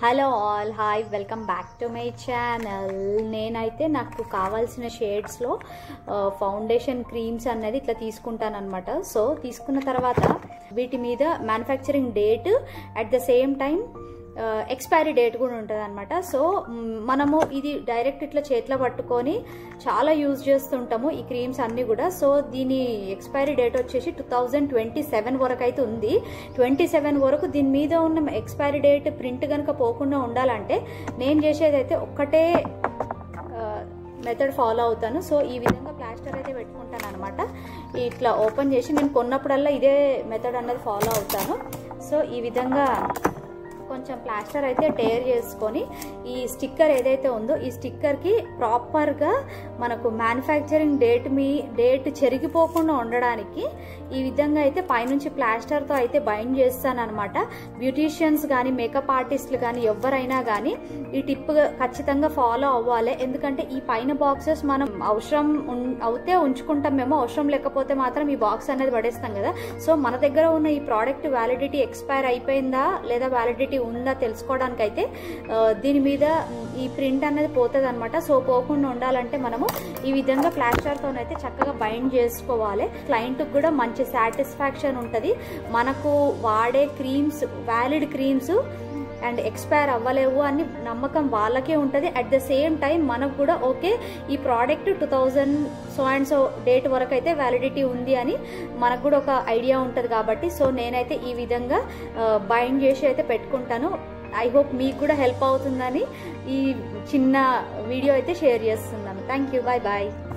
hello all hi welcome back to my channel నేనైతే నాకు కావాల్సిన షేడ్స్లో ఫౌండేషన్ క్రీమ్స్ అనేది ఇట్లా తీసుకుంటాను అనమాట సో తీసుకున్న తర్వాత వీటి మీద manufacturing date at the same time expiry date కూడా ఉంటుంది అనమాట సో మ్, మనము ఇది డైరెక్ట్ ఇట్లా చేతిలో పట్టుకొని చాలా యూజ్ చేస్తుంటాము ఈ క్రీమ్స్ అన్నీ కూడా సో దీని ఎక్స్పైరీ డేట్ వచ్చేసి టూ థౌజండ్ ట్వంటీ సెవెన్ వరకు అయితే ఉంది ట్వంటీ సెవెన్ వరకు దీని మీద ఉన్న ఎక్స్పైరీ డేట్ ప్రింట్ కనుక పోకుండా ఉండాలంటే నేను చేసేది అయితే ఒక్కటే మెథడ్ ఫాలో అవుతాను సో ఈ విధంగా ప్లాస్టర్ అయితే పెట్టుకుంటాను అనమాట ఇట్లా ఓపెన్ చేసి నేను కొన్నప్పుడల్లా ఇదే మెథడ్ అన్నది ఫాలో అవుతాను సో ఈ విధంగా కొంచెం ప్లాస్టర్ అయితే టేర్ చేసుకొని ఈ స్టిక్కర్ ఏదైతే ఉందో ఈ స్టిక్కర్కి ప్రాపర్గా మనకు మ్యానుఫ్యాక్చరింగ్ డేట్ మీ డేట్ చెరిగిపోకుండా ఉండడానికి ఈ విధంగా అయితే పైనుంచి ప్లాస్టర్తో అయితే బైండ్ చేస్తాను అనమాట బ్యూటీషియన్స్ కానీ మేకప్ ఆర్టిస్టులు కానీ ఎవరైనా కానీ ఈ టిప్ ఖచ్చితంగా ఫాలో అవ్వాలి ఎందుకంటే ఈ పైన బాక్సెస్ మనం అవసరం ఉన్- అవుతే ఉంచుకుంటామేమో అవసరం లేకపోతే మాత్రం ఈ బాక్స్ అనేది పడేస్తాం కదా సో మన దగ్గర ఉన్న ఈ ప్రోడక్ట్ వ్యాలిడిటీ ఎక్స్పైర్ అయిపోయిందా లేదా వ్యాలిడిటీ ఉందా తెలుసుకోవడానికి అయితే ఆ, దీని మీద మ్, ఈ ప్రింట్ అనేది పోతుంది అనమాట సో పోకుండా ఉండాలంటే మనము ఈ విధంగా ప్లాస్టర్తో అయితే చక్కగా బైండ్ చేసుకోవాలి క్లయింట్కి కూడా మంచి సాటిస్ఫాక్షన్ ఉంటుంది మనకు వాడే creams valid creams and expire అవ్వలేవు అని నమ్మకం వాళ్ళకే ఉంటుంది అట్ ద సేమ్ టైం మనకు కూడా ఓకే ఈ product two thousand so and so date వరకు అయితే వ్యాలిడిటీ ఉంది అని మనకు కూడా ఒక ఐడియా ఉంటుంది కాబట్టి సో నేనైతే ఈ విధంగా బైండ్ చేసి అయితే పెట్టుకుంటాను ఐ హోప్ మీకు కూడా హెల్ప్ అవుతుందని ఈ చిన్న వీడియో అయితే షేర్ చేస్తున్నాను థ్యాంక్ యూ బాయ్ బాయ్